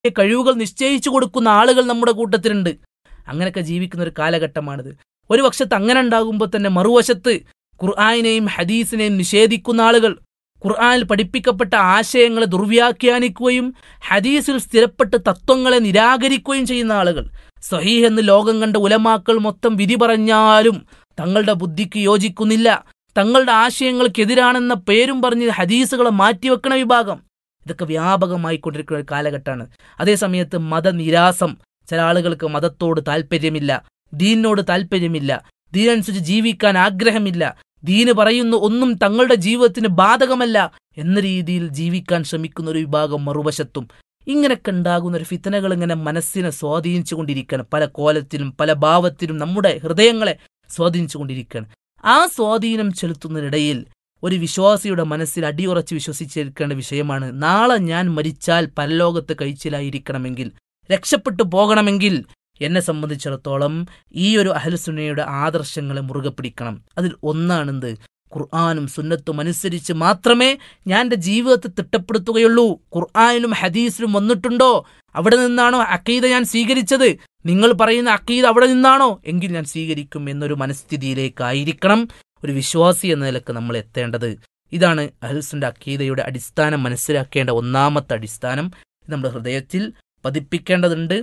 കഴിവുകൾ നിശ്ചയിച്ചു കൊടുക്കുന്ന ആളുകൾ നമ്മുടെ കൂട്ടത്തിലുണ്ട് അങ്ങനെയൊക്കെ ജീവിക്കുന്ന ഒരു കാലഘട്ടമാണിത് ഒരു വശത്ത് അങ്ങനെ ഉണ്ടാകുമ്പോൾ തന്നെ മറുവശത്ത് ഖുർആാനെയും ഹദീസിനെയും നിഷേധിക്കുന്ന ആളുകൾ ഖുർആനിൽ പഠിപ്പിക്കപ്പെട്ട ആശയങ്ങളെ ദുർവ്യാഖ്യാനിക്കുകയും ഹദീസിൽ സ്ഥിരപ്പെട്ട തത്വങ്ങളെ നിരാകരിക്കുകയും ചെയ്യുന്ന ആളുകൾ സഹീഹ് എന്ന് ലോകം കണ്ട ഉലമാക്കൾ മൊത്തം വിധി പറഞ്ഞാലും തങ്ങളുടെ ബുദ്ധിക്ക് യോജിക്കുന്നില്ല തങ്ങളുടെ ആശയങ്ങൾക്കെതിരാണെന്ന പേരും പറഞ്ഞ് ഹദീസുകളെ മാറ്റിവെക്കണ വിഭാഗം ഇതൊക്കെ വ്യാപകമായി കൊണ്ടിരിക്കുന്ന ഒരു കാലഘട്ടമാണ് അതേസമയത്ത് മതനിരാസം ചില ആളുകൾക്ക് മതത്തോട് താല്പര്യമില്ല ദീനിനോട് താല്പര്യമില്ല ദീനനുസരിച്ച് ജീവിക്കാൻ ആഗ്രഹമില്ല ദീന് പറയുന്ന ഒന്നും തങ്ങളുടെ ജീവിതത്തിന് ബാധകമല്ല എന്ന രീതിയിൽ ജീവിക്കാൻ ശ്രമിക്കുന്ന ഒരു വിഭാഗം മറുവശത്തും ഇങ്ങനെയൊക്കെ ഉണ്ടാകുന്ന ഒരു ഫിത്തനകൾ ഇങ്ങനെ മനസ്സിനെ സ്വാധീനിച്ചുകൊണ്ടിരിക്കുകയാണ് പല കോലത്തിലും പല ഭാവത്തിലും നമ്മുടെ ഹൃദയങ്ങളെ സ്വാധീനിച്ചുകൊണ്ടിരിക്കുകയാണ് ആ സ്വാധീനം ചെലുത്തുന്നതിനിടയിൽ ഒരു വിശ്വാസിയുടെ മനസ്സിൽ അടിയുറച്ച് വിശ്വസിച്ചിരിക്കേണ്ട വിഷയമാണ് നാളെ ഞാൻ മരിച്ചാൽ പരലോകത്ത് കഴിച്ചിലായിരിക്കണമെങ്കിൽ രക്ഷപ്പെട്ടു പോകണമെങ്കിൽ എന്നെ സംബന്ധിച്ചിടത്തോളം ഈ ഒരു അഹൽസുന്നയുടെ ആദർശങ്ങളെ മുറുകെ പിടിക്കണം അതിൽ ഒന്നാണെന്ത് ഖുർആാനും സുന്നത്തും അനുസരിച്ച് മാത്രമേ ഞാൻ എൻ്റെ ജീവിതത്തെ തിട്ടപ്പെടുത്തുകയുള്ളൂ ഖുർആാനിലും ഹദീസിലും വന്നിട്ടുണ്ടോ അവിടെ നിന്നാണോ അക്കീദ ഞാൻ സ്വീകരിച്ചത് നിങ്ങൾ പറയുന്ന അക്കീദ അവിടെ നിന്നാണോ എങ്കിൽ ഞാൻ സ്വീകരിക്കും എന്നൊരു മനസ്ഥിതിയിലേക്കായിരിക്കണം ഒരു വിശ്വാസി എന്ന നിലക്ക് നമ്മൾ എത്തേണ്ടത് ഇതാണ് അഹൽസുന്റെ അക്കീദയുടെ അടിസ്ഥാനം മനസ്സിലാക്കേണ്ട ഒന്നാമത്തെ അടിസ്ഥാനം ഇത് നമ്മുടെ ഹൃദയത്തിൽ പതിപ്പിക്കേണ്ടതുണ്ട്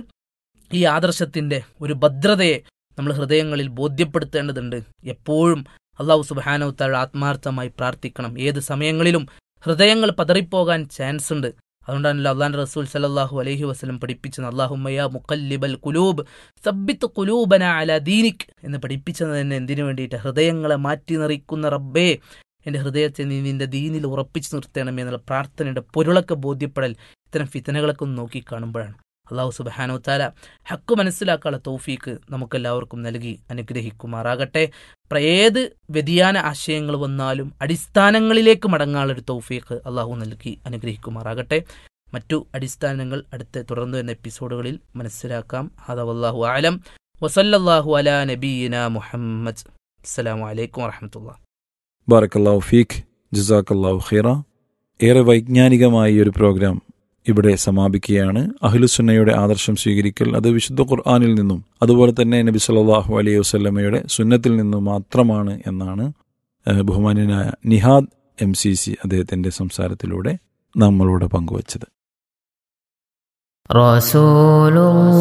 ഈ ആദർശത്തിന്റെ ഒരു ഭദ്രതയെ നമ്മൾ ഹൃദയങ്ങളിൽ ബോധ്യപ്പെടുത്തേണ്ടതുണ്ട് എപ്പോഴും അള്ളാഹു സുബാനവത്താൾ ആത്മാർത്ഥമായി പ്രാർത്ഥിക്കണം ഏത് സമയങ്ങളിലും ഹൃദയങ്ങൾ പതറിപ്പോകാൻ ചാൻസ് ഉണ്ട് അതുകൊണ്ടാണല്ലോ അള്ളാൻ റസൂൽ സലല്ലാഹു അലഹി വസ്ലം പഠിപ്പിച്ചത് അള്ളാഹുമയ മുക്കല്ലിബൽ കുലൂബ് സബ്ബിത്ത് കുലൂബന അല ദീനിക് എന്ന് പഠിപ്പിച്ചത് തന്നെ എന്തിനു വേണ്ടിയിട്ട് ഹൃദയങ്ങളെ മാറ്റി നിറയ്ക്കുന്ന റബ്ബേ എൻ്റെ ഹൃദയത്തെ നീ നിന്റെ ദീനിൽ ഉറപ്പിച്ചു നിർത്തണമേ എന്നുള്ള പ്രാർത്ഥനയുടെ പൊരുളൊക്കെ ബോധ്യപ്പെടൽ ഇത്തരം ഫിത്തനകളൊക്കെ ഒന്ന് നോക്കി കാണുമ്പോഴാണ് അള്ളാഹു സുബാനോ താല ഹക്ക് മനസ്സിലാക്കാനുള്ള തൗഫീക്ക് നമുക്കെല്ലാവർക്കും നൽകി അനുഗ്രഹിക്കുമാറാകട്ടെ ഏത് വ്യതിയാന ആശയങ്ങൾ വന്നാലും അടിസ്ഥാനങ്ങളിലേക്ക് മടങ്ങാനുള്ളൊരു തൗഫീക്ക് അള്ളാഹു നൽകി അനുഗ്രഹിക്കുമാറാകട്ടെ മറ്റു അടിസ്ഥാനങ്ങൾ അടുത്ത തുടർന്നു വരുന്ന എപ്പിസോഡുകളിൽ മനസ്സിലാക്കാം ഹദവല്ലാഹു ആലം വസല്ലല്ലാഹു അലാ നബീന മുഹമ്മദ് അസ്സലാമു അലൈക്കും വറഹമത്തുള്ള ബാറക്കല്ലാഹു ഫീഖ് ജസാക്കല്ലാഹു ഖീറ ഏറെ വൈജ്ഞാനികമായ ഈ ഒരു പ്രോഗ്രാം ഇവിടെ സമാപിക്കുകയാണ് അഹ്ലുസുന്നയുടെ ആദർശം സ്വീകരിക്കൽ അത് വിശുദ്ധ ഖുർആാനിൽ നിന്നും അതുപോലെ തന്നെ നബി സല്ലല്ലാഹു അലൈഹി വസല്ലമയുടെ സുന്നത്തിൽ നിന്നും മാത്രമാണ് എന്നാണ് ഏഹ്, ബഹുമാന്യനായ നിഹാദ് എം സി സി അദ്ദേഹത്തിന്റെ സംസാരത്തിലൂടെ നമ്മളോട് പങ്കുവച്ചത് رسول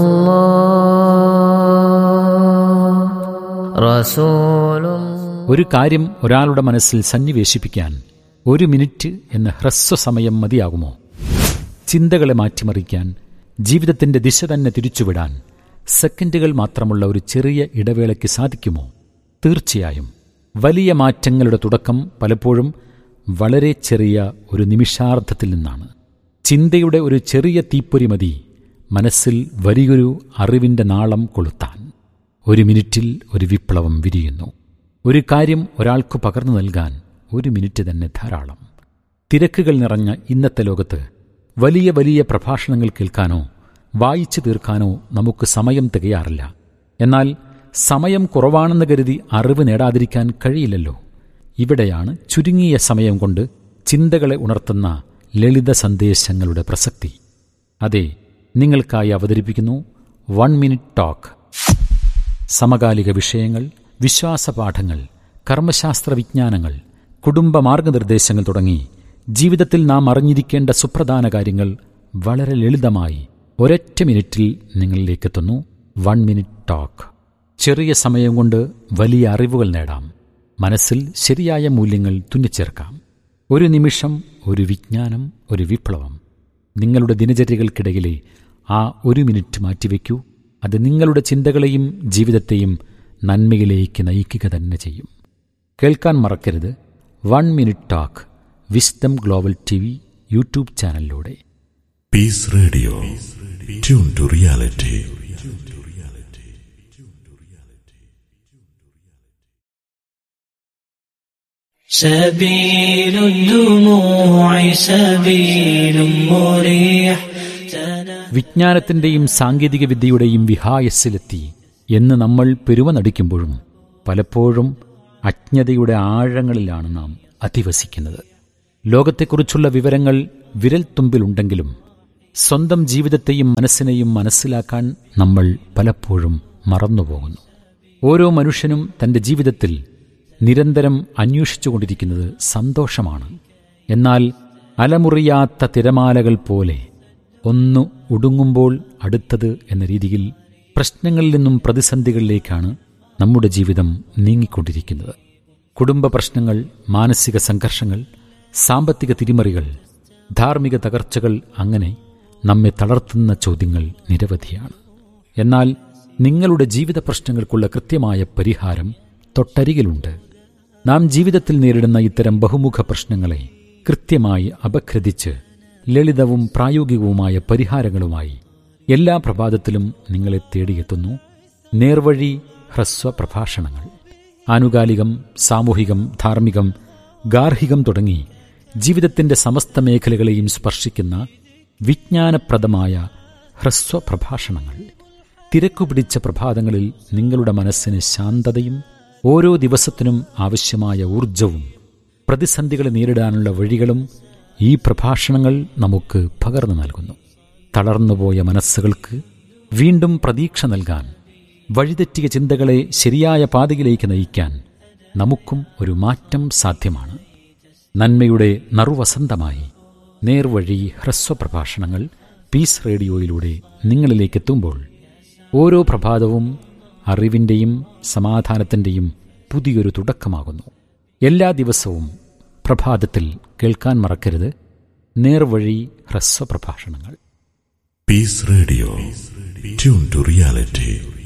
الله رسول الله ഒരു കാര്യം ഒരാളുടെ മനസ്സിൽ സന്നിവേശിപ്പിക്കാൻ ഒരു മിനിറ്റ് എന്ന ഹ്രസ്വ മതിയാകുമോ ചിന്തകളെ മാറ്റിമറിക്കാൻ ജീവിതത്തിന്റെ ദിശ തന്നെ തിരിച്ചുവിടാൻ സെക്കൻഡുകൾ മാത്രമുള്ള ഒരു ചെറിയ ഇടവേളയ്ക്ക് സാധിക്കുമോ തീർച്ചയായും വലിയ മാറ്റങ്ങളുടെ തുടക്കം പലപ്പോഴും വളരെ ചെറിയ ഒരു നിമിഷാർദ്ധത്തിൽ നിന്നാണ് ചിന്തയുടെ ഒരു ചെറിയ തീപ്പൊരി മതി മനസ്സിൽ വലിയൊരു അറിവിന്റെ നാളം കൊളുത്താൻ ഒരു മിനിറ്റിൽ ഒരു വിപ്ലവം വിരിയുന്നു ഒരു കാര്യം ഒരാൾക്ക് പകർന്നു നൽകാൻ ഒരു മിനിറ്റ് തന്നെ ധാരാളം തിരക്കുകൾ നിറഞ്ഞ ഇന്നത്തെ ലോകത്ത് വലിയ വലിയ പ്രഭാഷണങ്ങൾ കേൾക്കാനോ വായിച്ചു തീർക്കാനോ നമുക്ക് സമയം തികയാറില്ല എന്നാൽ സമയം കുറവാണെന്ന് കരുതി അറിവ് നേടാതിരിക്കാൻ കഴിയില്ലല്ലോ ഇവിടെയാണ് ചുരുങ്ങിയ സമയം കൊണ്ട് ചിന്തകളെ ഉണർത്തുന്ന ലളിത സന്ദേശങ്ങളുടെ പ്രസക്തി അതെ നിങ്ങൾക്കായി അവതരിപ്പിക്കുന്നു വൺ മിനിറ്റ് ടോക്ക് സമകാലിക വിഷയങ്ങൾ വിശ്വാസപാഠങ്ങൾ കർമ്മശാസ്ത്ര വിജ്ഞാനങ്ങൾ കുടുംബ മാർഗനിർദ്ദേശങ്ങൾ തുടങ്ങി ജീവിതത്തിൽ നാം അറിഞ്ഞിരിക്കേണ്ട സുപ്രധാന കാര്യങ്ങൾ വളരെ ലളിതമായി ഒരൊറ്റ മിനിറ്റിൽ നിങ്ങളിലേക്കെത്തുന്നു വൺ മിനിറ്റ് ടോക്ക് ചെറിയ സമയം കൊണ്ട് വലിയ അറിവുകൾ നേടാം മനസ്സിൽ ശരിയായ മൂല്യങ്ങൾ തുന്നിച്ചേർക്കാം ഒരു നിമിഷം ഒരു വിജ്ഞാനം ഒരു വിപ്ലവം നിങ്ങളുടെ ദിനചര്യകൾക്കിടയിലെ ആ ഒരു മിനിറ്റ് മാറ്റിവെക്കൂ അത് നിങ്ങളുടെ ചിന്തകളെയും ജീവിതത്തെയും നന്മയിലേക്ക് നയിക്കുക തന്നെ ചെയ്യും കേൾക്കാൻ മറക്കരുത് one minute talk wisdom global T V YouTube ചാനലിലൂടെ Peace Radio. Tune to reality. سبيل الدموع سبيل مريح വിജ്ഞാനത്തിന്റെയും സാങ്കേതിക വിദ്യയുടെയും വിഹായസ്സിലെത്തി എന്ന് നമ്മൾ പെരുമ നടിക്കുമ്പോഴും പലപ്പോഴും അജ്ഞതയുടെ ആഴങ്ങളിലാണ് നാം അധിവസിക്കുന്നത് ലോകത്തെക്കുറിച്ചുള്ള വിവരങ്ങൾ വിരൽത്തുമ്പിലുണ്ടെങ്കിലും സ്വന്തം ജീവിതത്തെയും മനസ്സിനെയും മനസ്സിലാക്കാൻ നമ്മൾ പലപ്പോഴും മറന്നുപോകുന്നു ഓരോ മനുഷ്യനും തന്റെ ജീവിതത്തിൽ നിരന്തരം അന്വേഷിച്ചുകൊണ്ടിരിക്കുന്നത് സന്തോഷമാണ് എന്നാൽ അലമുറിയാത്ത തിരമാലകൾ പോലെ ഒന്ന് ഒടുങ്ങുമ്പോൾ അടുത്തത് എന്ന രീതിയിൽ പ്രശ്നങ്ങളിൽ നിന്നും പ്രതിസന്ധികളിലേക്കാണ് നമ്മുടെ ജീവിതം നീങ്ങിക്കൊണ്ടിരിക്കുന്നത് കുടുംബ പ്രശ്നങ്ങൾ മാനസിക സംഘർഷങ്ങൾ സാമ്പത്തിക തിരിമറികൾ ധാർമ്മിക തകർച്ചകൾ അങ്ങനെ നമ്മെ തളർത്തുന്ന ചോദ്യങ്ങൾ നിരവധിയാണ് എന്നാൽ നിങ്ങളുടെ ജീവിത പ്രശ്നങ്ങൾക്കുള്ള കൃത്യമായ പരിഹാരം തൊട്ടരികിലുണ്ട് നാം ജീവിതത്തിൽ നേരിടുന്ന ഇത്തരം ബഹുമുഖ പ്രശ്നങ്ങളെ കൃത്യമായി അപഗ്രഥിച്ച് ലളിതവും പ്രായോഗികവുമായ പരിഹാരങ്ങളുമായി എല്ലാ പ്രഭാതത്തിലും നിങ്ങളെ തേടിയെത്തുന്നു നേർവഴി ഹ്രസ്വ പ്രഭാഷണങ്ങൾ ആനുകാലികം സാമൂഹികം ധാർമ്മികം ഗാർഹികം തുടങ്ങി ജീവിതത്തിന്റെ സമസ്ത മേഖലകളെയും സ്പർശിക്കുന്ന വിജ്ഞാനപ്രദമായ ഹ്രസ്വ പ്രഭാഷണങ്ങൾ തിരക്കുപിടിച്ച പ്രഭാതങ്ങളിൽ നിങ്ങളുടെ മനസ്സിന് ശാന്തതയും ഓരോ ദിവസത്തിനും ആവശ്യമായ ഊർജവും പ്രതിസന്ധികളെ നേരിടാനുള്ള വഴികളും ഈ പ്രഭാഷണങ്ങൾ നമുക്ക് പകർന്നു നൽകുന്നു തളർന്നുപോയ മനസ്സുകൾക്ക് വീണ്ടും പ്രതീക്ഷ നൽകാൻ വഴിതെറ്റിയ ചിന്തകളെ ശരിയായ പാതയിലേക്ക് നയിക്കാൻ നമുക്കും ഒരു മാറ്റം സാധ്യമാണ് നന്മയുടെ നറുവസന്തമായി നേർവഴി ഹ്രസ്വ പ്രഭാഷണങ്ങൾ പീസ് റേഡിയോയിലൂടെ നിങ്ങളിലേക്ക് എത്തുമ്പോൾ ഓരോ പ്രഭാതവും അറിവിൻ്റെയും സമാധാനത്തിൻ്റെയും പുതിയൊരു തുടക്കമാകുന്നു എല്ലാ ദിവസവും പ്രഭാതത്തിൽ കേൾക്കാൻ മറക്കരുത് നേർവഴി ഹ്രസ്വ പ്രഭാഷണങ്ങൾ Peace Radio. Tune to reality.